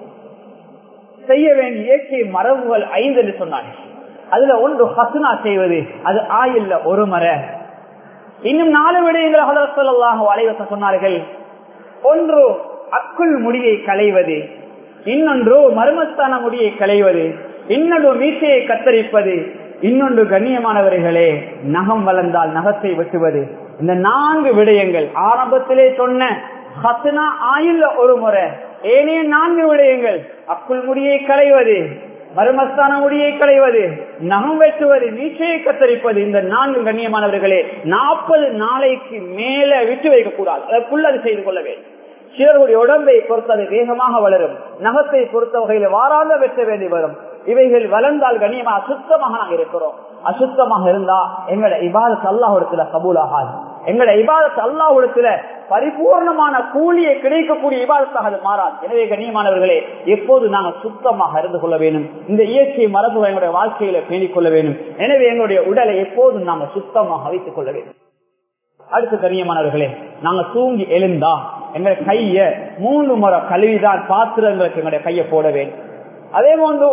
செய்ய வேண்டிய இயற்கை மரபுகள் ஐந்து என்று சொன்னார் அதுல ஒன்று ஹசுனா செய்வது அது ஆயில்ல ஒரு மர இன்னும் நாலு விடயங்கள் ஹதர் சொல்லாஹோ அலைவசம் சொன்னார்கள் ஒன்று அக்குள் முடியை களைவது இன்னொன்று மர்மஸ்தான முடியை களைவது இன்னொன்று மீசையை கத்தரிப்பது இன்னொன்று கண்ணியமானவர்களே நகம் வளர்ந்தால் நகத்தை வெட்டுவது இந்த நான்கு விடயங்கள் ஆரம்பத்திலே சொன்ன ஹசனா ஆயுள்ள ஒரு முறை ஏனைய நான்கு விடயங்கள் அக்குள் முடியை களைவது மருமஸ்தான முடியை களைவது நகம் வெட்டுவது மீசையை கத்தரிப்பது இந்த நான்கு கண்ணியமானவர்களே நாற்பது நாளைக்கு மேல விட்டு வைக்க கூடாது அதற்குள்ள அது செய்து கொள்ள வேண்டும் சிலருடைய உடம்பை பொறுத்து அது வேகமாக வளரும் நகத்தை பொறுத்த வகையில வாராத வெட்ட வேண்டி வரும் இவைகள் வளர்ந்தால் கண்ணியமா அசுத்தமாக நாங்கள் இருக்கிறோம் அசுத்தமாக இருந்தா எங்களோட இபாதத்து அல்லாஹிடத்துல கபூல் ஆகாது எங்களோட இபாதத்து அல்லாஹிடத்துல பரிபூர்ணமான கூலியை கிடைக்கக்கூடிய இபாதத்தாக அது மாறாது எனவே கண்ணியமானவர்களே எப்போது நாங்கள் சுத்தமாக இருந்து கொள்ள வேண்டும் இந்த இயற்கை மரபுகளை எங்களுடைய வாழ்க்கையில பேணிக் கொள்ள வேண்டும் எனவே எங்களுடைய உடலை எப்போதும் நாங்கள் சுத்தமாக வைத்துக் கொள்ள வேண்டும் அடுத்து கண்ணியமானவர்களே நாங்க தூங்கி எழுந்தா எங்களுடைய கைய மூன்று முறை கழுவிதான் பாத்திரங்களுக்கு எங்களுடைய கையை போட வேண்டும் அதே போன்று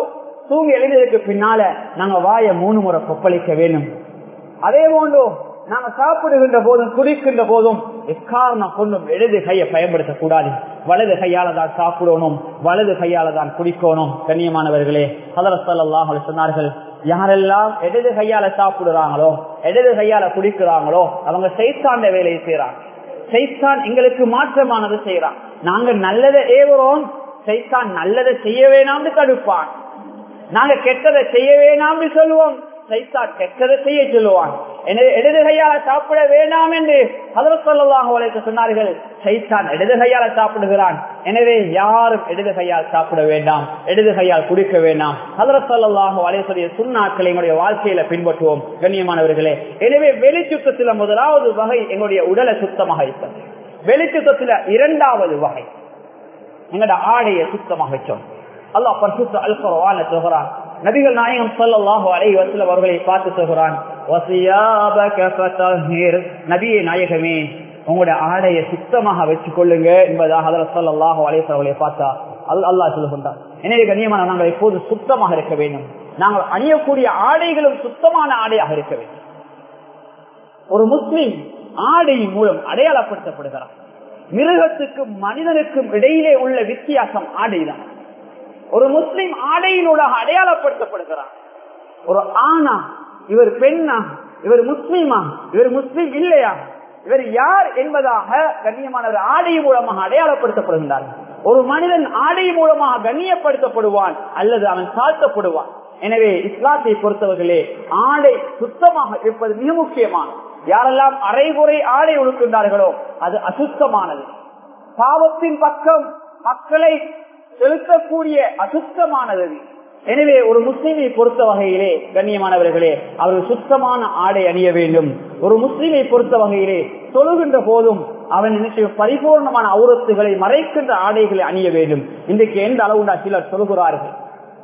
தூங்கி எழுந்ததுக்கு பின்னால நாங்க வாய மூணு முறை கொப்பளிக்க வேணும் அதே போன்று நாங்க சாப்பிடுகின்ற போதும் குடிக்கின்ற போதும் எக்காரணம் கொண்டும் இடது கையை பயன்படுத்தக்கூடாது வலது கையால தான் சாப்பிடணும் வலது கையால தான் குடிக்கணும் கண்ணியமானவர்களே அதரசல்லாஹ் சொன்னார்கள் யாரெல்லாம் இடது கையால சாப்பிடுறாங்களோ இடது கையால குடிக்கிறாங்களோ அவங்க சைத்தாண்ட வேலையை செய்யறாங்க சைத்தான் எங்களுக்கு மாற்றமானது செய்யறான் நாங்க நல்லதை ஏவுறோம் சைத்தான் நல்லதை செய்ய வேணாம்னு தடுப்பான் நாங்க கெட்டதை செய்ய வேணாம்னு சொல்லுவோம் சைத்தான் கெட்டதை செய்ய சொல்லுவான் எனவே இடது கையால சாப்பிட வேண்டாம் என்று அதற்கொள்ளதாக உழைக்க சொன்னார்கள் சைத்தான் இடது கையால சாப்பிடுகிறான் எனவே யாரும் இடது கையால் சாப்பிட வேண்டாம் இடது கையால் குடிக்க வேண்டாம் அதற்கொள்ளதாக வளையக்கூடிய சுண்ணாக்களை எங்களுடைய வாழ்க்கையில பின்பற்றுவோம் கண்ணியமானவர்களே எனவே வெளிச்சுத்தத்தில முதலாவது வகை எங்களுடைய உடலை சுத்தமாக இருப்பது வெளிச்சுத்தத்தில இரண்டாவது வகை எங்களோட ஆடையை சுத்தமாக வச்சோம் அல்லாஹ் பரிசுத்த அல்குர்ஆன்ல சொல்கிறான் நபிகள் நாயகம் ஸல்லல்லாஹு அலைஹி வஸல்லம் அவர்களை பார்த்து சொல்கிறான் வஸியாபக ஃபதஹிர் நபியே நாயகமே உங்களுடைய ஆடையை சுத்தமாக வச்சுக் கொள்ளுங்க என்பதாக ஹதரத் ஸல்லல்லாஹு அலைஹி வஸல்லம் அவர்களை பார்த்தா அல் அல்லாஹ் சொல்லுகின்றான் எனவே கண்ணியமான நாங்கள் எப்போது சுத்தமாக இருக்க வேண்டும் நாங்கள் அணியக்கூடிய ஆடைகளும் சுத்தமான ஆடையாக இருக்க வேண்டும் ஒரு முஸ்லிம் ஆடையின் மூலம் அடையாளப்படுத்தப்படுகிறார் மிருகத்துக்கும் மனிதனுக்கும் இடையிலே உள்ள வித்தியாசம் ஆடைதான் ஒரு முஸ்லிம் ஆடையினூடாக அடையாளப்படுத்தப்படுகிறார் ஒரு ஆணா இவர் பெண்ணா இவர் முஸ்லீமா இவர் முஸ்லீம் இல்லையா இவர் யார் என்பதாக கண்ணியமானவர் ஆடை மூலமாக அடையாளப்படுத்தப்படுகின்றார் ஒரு மனிதன் ஆடை மூலமாக கண்ணியப்படுத்தப்படுவான் அல்லது அவன் தாழ்த்தப்படுவான் எனவே இஸ்லாத்தை பொறுத்தவர்களே ஆடை சுத்தமாக இருப்பது மிக முக்கியமானது யாரெல்லாம் அரைகுறை ஆடை உடுக்கின்றார்களோ அது அசுத்தமானது பாவத்தின் பக்கம் மக்களை செலுத்தக்கூடிய அசுத்தமானது எனவே ஒரு முஸ்லீமை பொறுத்த வகையிலே கண்ணியமானவர்களே அவர்கள் சுத்தமான ஆடை அணிய வேண்டும் ஒரு முஸ்லீமை பொறுத்த வகையிலே தொழுகின்ற போதும் அவன் நினைச்ச பரிபூர்ணமான அவுரத்துகளை மறைக்கின்ற ஆடைகளை அணிய வேண்டும் இன்றைக்கு எந்த அளவுண்டா சிலர் சொல்கிறார்கள்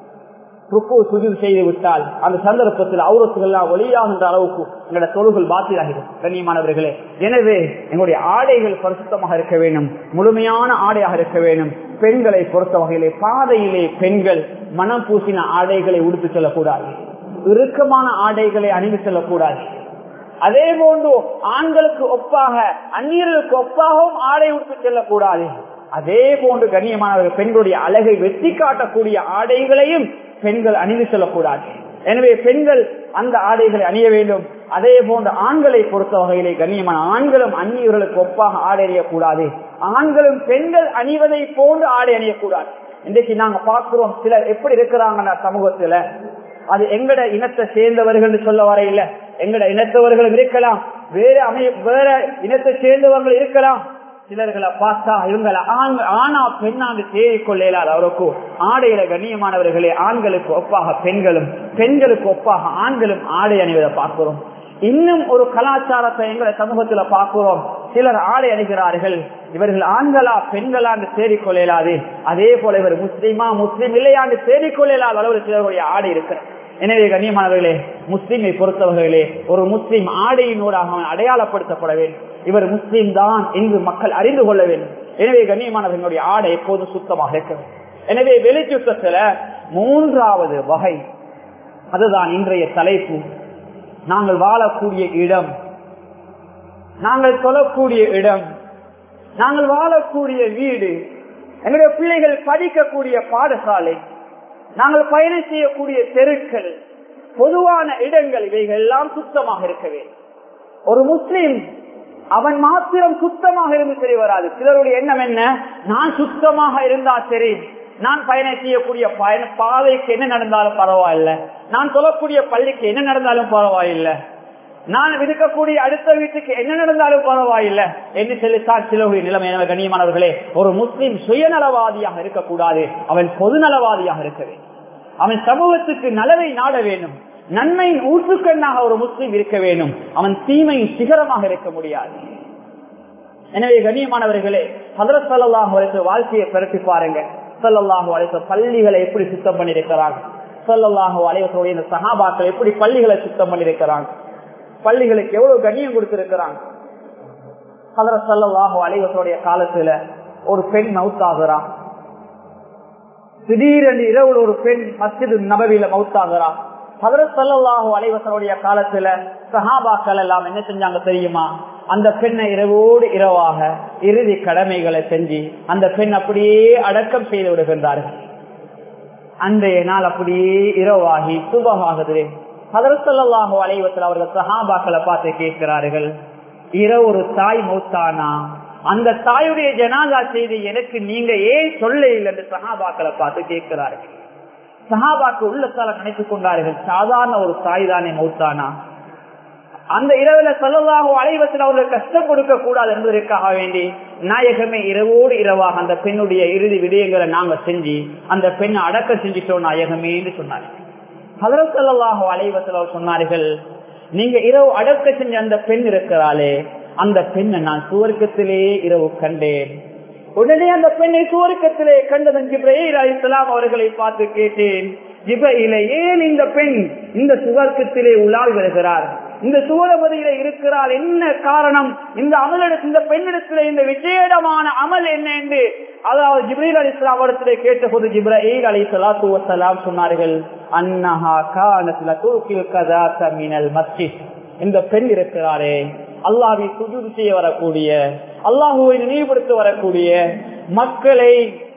ருக்கு சுஜில் செய்து விட்டால் அந்த சந்தர்ப்பத்தில் அவுரத்துகள் ஒளியாகின்ற அளவுக்கு எங்களோட தொழுகள் பாத்தியாகிறது கண்ணியமானவர்களே எனவே எங்களுடைய ஆடைகள் பரிசுத்தமாக இருக்க வேண்டும் முழுமையான ஆடையாக இருக்க வேண்டும் பெண்களை பொறுத்த வகையிலே பாதையிலே பெண்கள் மனம் பூசின ஆடைகளை உடுத்து செல்லக்கூடாது இறுக்கமான ஆடைகளை அணிந்து செல்லக்கூடாது அதே போன்று ஆண்களுக்கு ஒப்பாக அந்நியர்களுக்கு ஒப்பாகவும் ஆடை உடுத்து செல்லக்கூடாது அதே போன்று கண்ணியமானவர்கள் பெண்களுடைய அழகை வெற்றி காட்டக்கூடிய ஆடைகளையும் பெண்கள் அணிந்து செல்லக்கூடாது எனவே பெண்கள் அந்த ஆடைகளை அணிய வேண்டும் அதே போன்று ஆண்களை பொறுத்த வகையிலே கண்ணியமான ஆண்களும் அந்நியர்களுக்கு ஒப்பாக ஆடை அணியக்கூடாது ஆண்களும் பெண்கள் அணிவதை போன்று ஆடை அணியக்கூடாது இன்றைக்கு நாங்க பார்க்கிறோம் சிலர் எப்படி இருக்கிறாங்கன்னா சமூகத்துல அது எங்கட இனத்தை சேர்ந்தவர்கள் சொல்ல வர இல்ல எங்கட இனத்தவர்களும் இருக்கலாம் வேற அமைய வேற இனத்தை சேர்ந்தவர்கள் இருக்கலாம் சிலர்களை பார்த்தா இவங்களை ஆனா பெண்ணாண்டு தேடிக் கொள்ளையிலால் அவருக்கும் ஆடையில கண்ணியமானவர்களே ஆண்களுக்கு ஒப்பாக பெண்களும் பெண்களுக்கு ஒப்பாக ஆண்களும் ஆடை அணிவதை பார்க்கிறோம் இன்னும் ஒரு கலாச்சாரத்தை எங்களை சமூகத்துல பார்க்கிறோம் சிலர் ஆடை அணிகிறார்கள் இவர்கள் ஆண்களா பெண்களாண்டு தேடிக்கொள்ளலாது அதே போல இவர் முஸ்லீமா முஸ்லீம் இல்லையாண்டு தேடிக்கொள்ளலாத அளவில் சிலருடைய ஆடை இருக்கிறது எனவே கண்ணியமானவர்களே முஸ்லீமை பொறுத்தவர்களே ஒரு முஸ்லீம் ஆடையினூடாக அவன் அடையாளப்படுத்தப்பட வேண்டும் இவர் முஸ்லீம் தான் என்று மக்கள் அறிந்து கொள்ள வேண்டும் எனவே கண்ணியமானவர்களுடைய ஆடை எப்போதும் சுத்தமாக இருக்க வேண்டும் எனவே வெளிச்சுத்தத்துல மூன்றாவது வகை அதுதான் இன்றைய தலைப்பு நாங்கள் வாழக்கூடிய இடம் நாங்கள் சொல்லக்கூடிய இடம் நாங்கள் வாழக்கூடிய வீடு எங்களுடைய பிள்ளைகள் படிக்கக்கூடிய பாடசாலை நாங்கள் பயணம் செய்யக்கூடிய தெருக்கள் பொதுவான இடங்கள் இவைகள் எல்லாம் சுத்தமாக இருக்க வேண்டும் ஒரு முஸ்லீம் அவன் மாத்திரம் சுத்தமாக இருந்து சரி வராது சிலருடைய எண்ணம் என்ன நான் சுத்தமாக இருந்தா சரி நான் பயணம் செய்யக்கூடிய பயண பாதைக்கு என்ன நடந்தாலும் பரவாயில்ல நான் சொல்லக்கூடிய பள்ளிக்கு என்ன நடந்தாலும் பரவாயில்லை நான் இருக்கக்கூடிய அடுத்த வீட்டுக்கு என்ன நடந்தாலும் பரவாயில்லை என்று சொல்லித்தான் சிலருடைய நிலைமை எனவே கண்ணியமானவர்களே ஒரு முஸ்லீம் சுயநலவாதியாக இருக்கக்கூடாது அவன் பொதுநலவாதியாக இருக்க வேண்டும் அவன் சமூகத்துக்கு நலவை நாட வேண்டும் நன்மையின் ஊற்றுக்கண்ணாக ஒரு முஸ்லீம் இருக்க வேண்டும் அவன் தீமையின் சிகரமாக இருக்க முடியாது எனவே கண்ணியமானவர்களே ஹதரத் சல்லாஹ் வரைக்கும் வாழ்க்கையை பிறட்டி பாருங்க சல்லாஹூ அலைவ பள்ளிகளை எப்படி சுத்தம் பண்ணிருக்கிறாங்க சல்லாஹூ அலைவசோடைய இந்த சகாபாக்கள் எப்படி பள்ளிகளை சுத்தம் பண்ணிருக்கிறாங்க பள்ளிகளுக்கு எவ்வளவு கண்ணியம் கொடுத்திருக்கிறாங்க ஹதரத் சல்லாஹூ அலைவசோடைய காலத்துல ஒரு பெண் மவுத்தாகிறான் திடீரென்று இரவுல ஒரு பெண் மஸ்ஜிது நபவியில மவுத்தாகிறா ஹதரத் சல்லாஹூ அலைவசனுடைய காலத்துல சஹாபாக்கள் எல்லாம் என்ன செஞ்சாங்க தெரியுமா அந்த பெண்ணை இரவோடு இரவாக இறுதி கடமைகளை செஞ்சு அந்த பெண் அப்படியே அடக்கம் செய்து விடுகின்றார்கள் அன்றைய நாள் அப்படியே இரவாகி சுபமாகுது ஹதரத்தல்லாஹு அலைவத்தில் அவர்கள் சஹாபாக்களை பார்த்து கேட்கிறார்கள் இரவு ஒரு தாய் மௌத்தானா அந்த தாயுடைய ஜனாதா செய்தி எனக்கு நீங்க ஏன் சொல்ல இல்லை என்று சஹாபாக்களை பார்த்து கேட்கிறார்கள் சஹாபாக்கு உள்ளத்தால நினைத்துக் கொண்டார்கள் சாதாரண ஒரு தாய் தானே மௌத்தானா அந்த இரவுல சொல்லலாக அலைவத்தில் அவர்கள் கஷ்டம் கொடுக்க கூடாது என்பதற்காக வேண்டி நாயகமே இரவோடு இரவாக அந்த பெண்ணுடைய இறுதி விடயங்களை நாங்க செஞ்சு அந்த பெண்ணை அடக்க செஞ்சிட்டோம் நாயகமே என்று சொன்னார்கள் ஹதரசல்லாஹு அலைவத்தில் அவர் சொன்னார்கள் நீங்க இரவு அடக்க செஞ்ச அந்த பெண் இருக்கிறாளே அந்த பெண்ணை நான் சுவர்க்கத்திலே இரவு கண்டேன் உடனே அந்த பெண்ணை சுவர்க்கத்திலே கண்டதன் ஜிப்ரேல் அலிஸ்லாம் அவர்களை பார்த்து கேட்டேன் ஜிப்ரையில ஏன் இந்த பெண் இந்த சுவர்க்கத்திலே உலாவி வருகிறார் இந்த சூரபதியில இருக்கிறார் என்ன காரணம் இந்த அமலிடத்தில் இந்த பெண்ணிடத்திலே இந்த விசேடமான அமல் என்ன என்று அதாவது ஜிப்ரீல் அலி இஸ்லாம் இடத்திலே கேட்ட போது ஜிப்ரீல் அலி சலாத்து வசலாம் சொன்னார்கள் அன்னஹா கானத்துல தூக்கில் கதா மினல் மஸ்ஜித் இந்த பெண் இருக்கிறாரே அல்லாவை சுஜூது செய்ய வரக்கூடிய அல்லாஹுவை நினைவுபடுத்த வரக்கூடிய மக்களை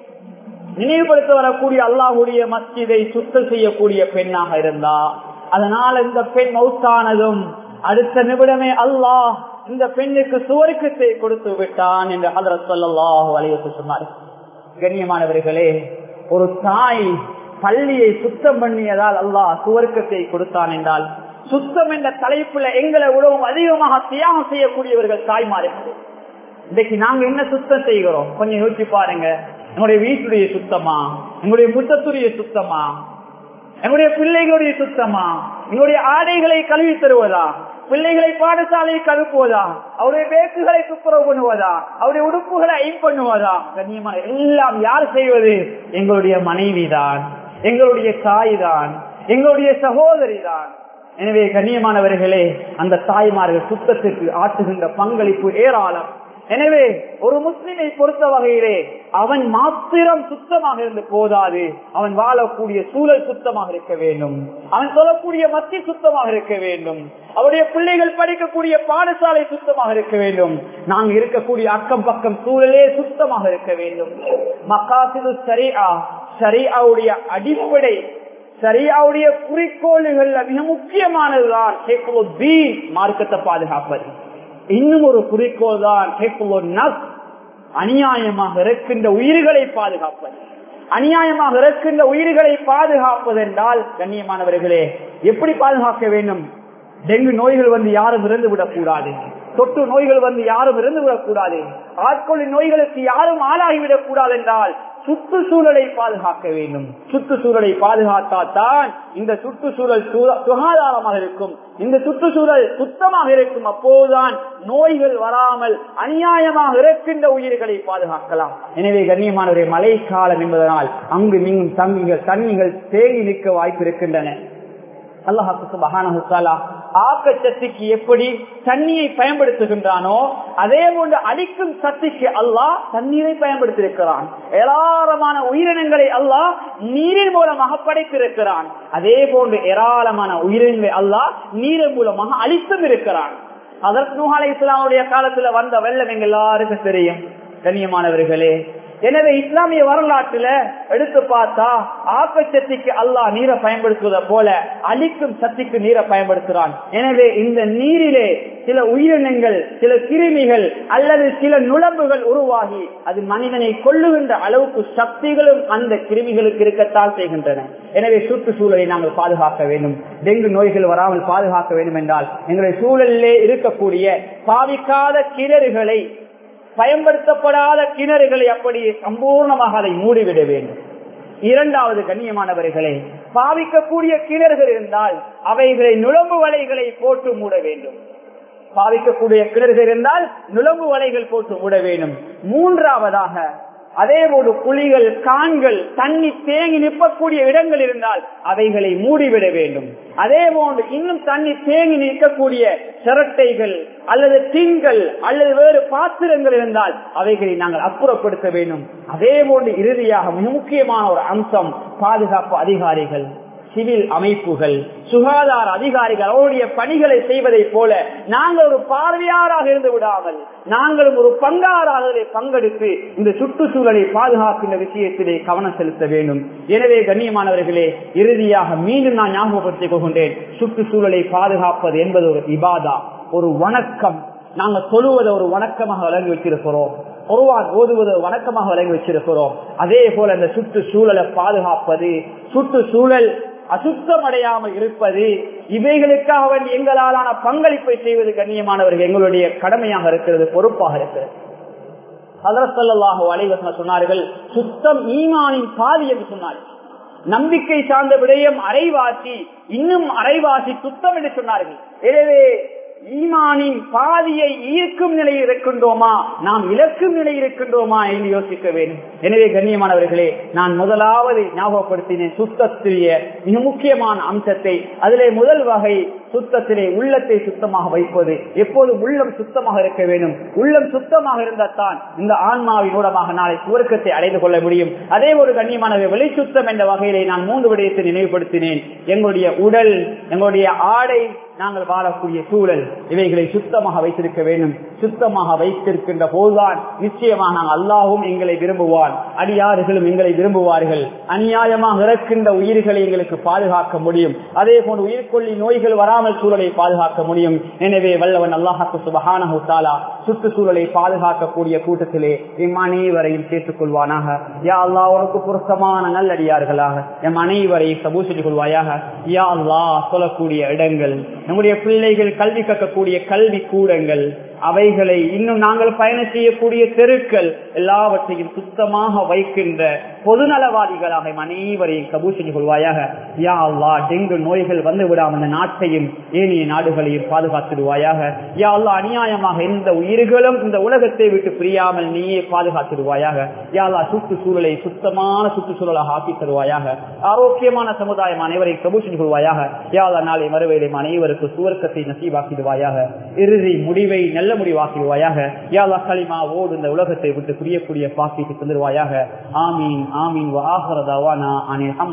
நினைவுபடுத்த வரக்கூடிய அல்லாஹுடைய மஸ்ஜிதை சுத்தம் செய்யக்கூடிய பெண்ணாக இருந்தா அதனால இந்த பெண் மௌத்தானதும் அடுத்த நிமிடமே அல்லாஹ் இந்த பெண்ணுக்கு சுவர்க்கத்தை கொடுத்து விட்டான் என்று ஹதரத் சொல்லாஹு அலைவத்து சொன்னார் கண்ணியமானவர்களே ஒரு தாய் பள்ளியை சுத்தம் பண்ணியதால் அல்லாஹ் சுவர்க்கத்தை கொடுத்தான் என்றால் சுத்தம் என்ற தலைப்புல எங்களை உழவும் அதிகமாக தியாகம் செய்யக்கூடியவர்கள் தாய்மார்கள் இன்னைக்கு நாங்க என்ன சுத்தம் செய்கிறோம் கொஞ்சம் யோசிச்சு பாருங்க எங்களுடைய வீட்டுடைய சுத்தமா எங்களுடைய முத்தத்துடைய சுத்தமா எங்களுடைய பிள்ளைகளுடைய சுத்தமா எங்களுடைய ஆடைகளை கழுவி தருவதா பிள்ளைகளை பாடசாலையை கழுப்புவதா அவருடைய பேக்குகளை துப்புரவு பண்ணுவதா அவருடைய உடுப்புகளை ஐம் பண்ணுவதா கண்ணியமான எல்லாம் யார் செய்வது எங்களுடைய மனைவி தான் எங்களுடைய தாய் தான் எங்களுடைய சகோதரி தான் எனவே கண்ணியமானவர்களே அந்த தாய்மார்கள் சுத்தத்திற்கு ஆற்றுகின்ற பங்களிப்பு ஏராளம் எனவே ஒரு முஸ்லிமை பொறுத்த வகையிலே அவன் மாத்திரம் சுத்தமாக இருந்து போதாது அவன் வாழக்கூடிய சூழல் சுத்தமாக இருக்க வேண்டும் அவன் சொல்லக்கூடிய மத்தி சுத்தமாக இருக்க வேண்டும் அவருடைய பிள்ளைகள் படிக்கக்கூடிய பாடசாலை சுத்தமாக இருக்க வேண்டும் நாங்கள் இருக்கக்கூடிய அக்கம் பக்கம் சூழலே சுத்தமாக இருக்க வேண்டும் மக்காசிது சரியா சரியாவுடைய அடிப்படை சரியாவுடைய குறிக்கோள்கள் மிக முக்கியமானதுதான் மார்க்கத்தை பாதுகாப்பது இன்னும் ஒரு குறிக்கோள் தான் அநியாயமாக இருக்கின்ற உயிர்களை பாதுகாப்பது அநியாயமாக இருக்கின்ற உயிர்களை பாதுகாப்பது என்றால் கண்ணியமானவர்களே எப்படி பாதுகாக்க வேண்டும் டெங்கு நோய்கள் வந்து யாரும் இறந்து விடக்கூடாது தொற்று நோய்கள் வந்து யாரும் இறந்து விடக்கூடாது ஆட்கொள்ளி நோய்களுக்கு யாரும் ஆளாகிவிடக் கூடாது என்றால் சுற்றுச்சூழலை பாதுகாக்க வேண்டும் சுற்றுச்சூழலை பாதுகாத்தால்தான் இந்த சுற்றுச்சூழல் சுகாதாரமாக இருக்கும் இந்த சுற்றுச்சூழல் சுத்தமாக இருக்கும் அப்போதுதான் நோய்கள் வராமல் அநியாயமாக இருக்கின்ற உயிர்களை பாதுகாக்கலாம் எனவே கண்ணியமானவரை மழை காலம் என்பதனால் அங்கு நீங்கும் தங்குங்கள் தண்ணிகள் தேங்கி நிற்க வாய்ப்பு இருக்கின்றன அல்லாஹாக்கு சுபஹானா ஆக்க சக்திக்கு எப்படி தண்ணியை பயன்படுத்துகின்றானோ அதே போன்று அடிக்கும் சக்திக்கு அல்லாஹ் தண்ணீரை பயன்படுத்தியிருக்கிறான் ஏராளமான உயிரினங்களை அல்லாஹ் நீரின் மூலமாக படைத்திருக்கிறான் அதே போன்று ஏராளமான உயிரினங்களை அல்லாஹ் நீரின் மூலமாக அழித்தும் இருக்கிறான் அதற்கு நூஹாலை இஸ்லாமுடைய காலத்துல வந்த வெள்ளம் எங்க எல்லாருக்கும் தெரியும் கண்ணியமானவர்களே எனவே இஸ்லாமிய வரலாற்றுல எடுத்து பார்த்தா ஆக்க சக்திக்கு அல்லாஹ் நீரை பயன்படுத்துவதை போல அழிக்கும் சக்திக்கு நீரை பயன்படுத்துறான் எனவே இந்த நீரிலே சில உயிரினங்கள் சில கிருமிகள் அல்லது சில நுழம்புகள் உருவாகி அது மனிதனை கொள்ளுகின்ற அளவுக்கு சக்திகளும் அந்த கிருமிகளுக்கு இருக்கத்தான் செய்கின்றன எனவே சுற்றுச்சூழலை நாங்கள் பாதுகாக்க வேண்டும் டெங்கு நோய்கள் வராமல் பாதுகாக்க வேண்டும் என்றால் எங்களுடைய சூழலிலே இருக்கக்கூடிய பாவிக்காத கிணறுகளை பயன்படுத்தப்படாத கிணறுகளை அப்படி சம்பூர்ணமாக அதை மூடிவிட வேண்டும் இரண்டாவது கண்ணியமானவர்களே பாவிக்கக்கூடிய கிணறுகள் இருந்தால் அவைகளை நுழம்பு வலைகளை போட்டு மூட வேண்டும் பாவிக்கக்கூடிய கிணறுகள் இருந்தால் நுழம்பு வலைகள் போட்டு மூட வேண்டும் மூன்றாவதாக அதே போன்று குழிகள் கான்கள் தண்ணி தேங்கி நிற்பக்கூடிய இடங்கள் இருந்தால் அவைகளை மூடிவிட வேண்டும் அதே போன்று இன்னும் தண்ணி தேங்கி நிற்கக்கூடிய சிரட்டைகள் அல்லது டின்கள் அல்லது வேறு பாத்திரங்கள் இருந்தால் அவைகளை நாங்கள் அப்புறப்படுத்த வேண்டும் அதே போன்று இறுதியாக மிக முக்கியமான ஒரு அம்சம் பாதுகாப்பு அதிகாரிகள் சிவில் அமைப்புகள் சுகாதார அதிகாரிகள் அவருடைய பணிகளை செய்வதை போல நாங்கள் ஒரு பார்வையாராக இருந்து விடாமல் நாங்களும் ஒரு பங்காராக பங்கெடுத்து இந்த சுற்றுச்சூழலை பாதுகாக்கின்ற விஷயத்திலே கவனம் செலுத்த வேண்டும் எனவே கண்ணியமானவர்களே இறுதியாக மீண்டும் நான் ஞாபகப்படுத்திக் கொள்கின்றேன் சுற்றுச்சூழலை பாதுகாப்பது என்பது ஒரு இபாதா ஒரு வணக்கம் நாங்கள் சொல்லுவதை ஒரு வணக்கமாக வழங்கி வச்சிருக்கிறோம் ஒருவான் ஓதுவது வணக்கமாக வழங்கி வச்சிருக்கிறோம் அதே போல இந்த சுற்றுச்சூழலை பாதுகாப்பது சுற்றுச்சூழல் அசுத்தமடையாமல் இருப்பது இவைகளுக்காக எங்களாலான பங்களிப்பை செய்வது கண்ணியமானவர்கள் எங்களுடைய கடமையாக இருக்கிறது பொறுப்பாக இருக்கிறது அதரசல்லாஹு அலைவசன சொன்னார்கள் சுத்தம் ஈமானின் பாதி என்று சொன்னார்கள் நம்பிக்கை சார்ந்த விடயம் அரைவாசி இன்னும் அரைவாசி சுத்தம் என்று சொன்னார்கள் எனவே ஈமானின் பாதியை ஈர்க்கும் நிலையில் இருக்கின்றோமா நாம் இழக்கும் நிலையில் இருக்கின்றோமா என்று யோசிக்க வேண்டும் எனவே கண்ணியமானவர்களே நான் முதலாவது ஞாபகப்படுத்தினேன் சுத்தத்திலேய மிக முக்கியமான அம்சத்தை அதிலே முதல் வகை சுத்தத்திலே உள்ளத்தை சுத்தமாக வைப்பது எப்போதும் உள்ளம் சுத்தமாக இருக்க வேண்டும் உள்ளம் சுத்தமாக இருந்தால்தான் இந்த ஆன்மாவின் மூலமாக நாளை சுவர்க்கத்தை அடைந்து கொள்ள முடியும் அதே ஒரு கண்ணியமான வெளி சுத்தம் என்ற வகையிலே நான் மூன்று விடயத்தை நினைவுபடுத்தினேன் எங்களுடைய உடல் எங்களுடைய ஆடை நாங்கள் வாழக்கூடிய சூழல் இவைகளை சுத்தமாக வைத்திருக்க வேண்டும் சுத்தமாக வைத்திருக்கின்ற போதுதான் நிச்சயமாக நாங்கள் அல்லாவும் எங்களை விரும்புவான் அடியாறுகளும் எங்களை விரும்புவார்கள் அநியாயமாக இறக்கின்ற உயிர்களை எங்களுக்கு பாதுகாக்க முடியும் அதே போன்று உயிர்கொல்லி நோய்கள் வராமல் சூழலை பாதுகாக்க முடியும் எனவே வல்லவன் அல்லாஹாக்கு சுபஹான சுற்றுச்சூழலை பாதுகாக்கக்கூடிய கூட்டத்திலே எம் அனைவரையும் சேர்த்துக் கொள்வானாக யா அல்லா உனக்கு பொருத்தமான நல்லடியார்களாக எம் அனைவரையும் சபூசிட்டுக் கொள்வாயாக யா அல்லா சொல்லக்கூடிய இடங்கள் நம்முடைய பிள்ளைகள் கல்வி கற்கக்கூடிய கல்வி கூடங்கள் அவைகளை இன்னும் நாங்கள் பயணம் செய்யக்கூடிய தெருக்கள் எல்லாவற்றையும் சுத்தமாக வைக்கின்ற பொதுநலவாதிகளாக அனைவரையும் கபூர் செஞ்சு கொள்வாயாக யா அல்லா டெங்கு நோய்கள் வந்து விடாமல் அந்த நாட்டையும் ஏனைய நாடுகளையும் பாதுகாத்துடுவாயாக யா அல்லா அநியாயமாக எந்த உயிர்களும் இந்த உலகத்தை விட்டு பிரியாமல் நீயே பாதுகாத்துடுவாயாக யா அல்லா சுற்றுச்சூழலை சுத்தமான சுற்றுச்சூழலாக ஆக்கி தருவாயாக ஆரோக்கியமான சமுதாயம் அனைவரையும் கபூர் செஞ்சு கொள்வாயாக யா அல்லா நாளை மறுவேலை அனைவருக்கு சுவர்க்கத்தை நசீவாக்கிடுவாயாக இறுதி முடிவை நல்ல முடிவாக்கிடுவாயாக யா அல்லா களிமாவோடு இந்த உலகத்தை விட்டு புரியக்கூடிய பாக்கிட்டு தந்துடுவாயாக ஆமீன் ஆமீன் வாஹரதாவானா அனில்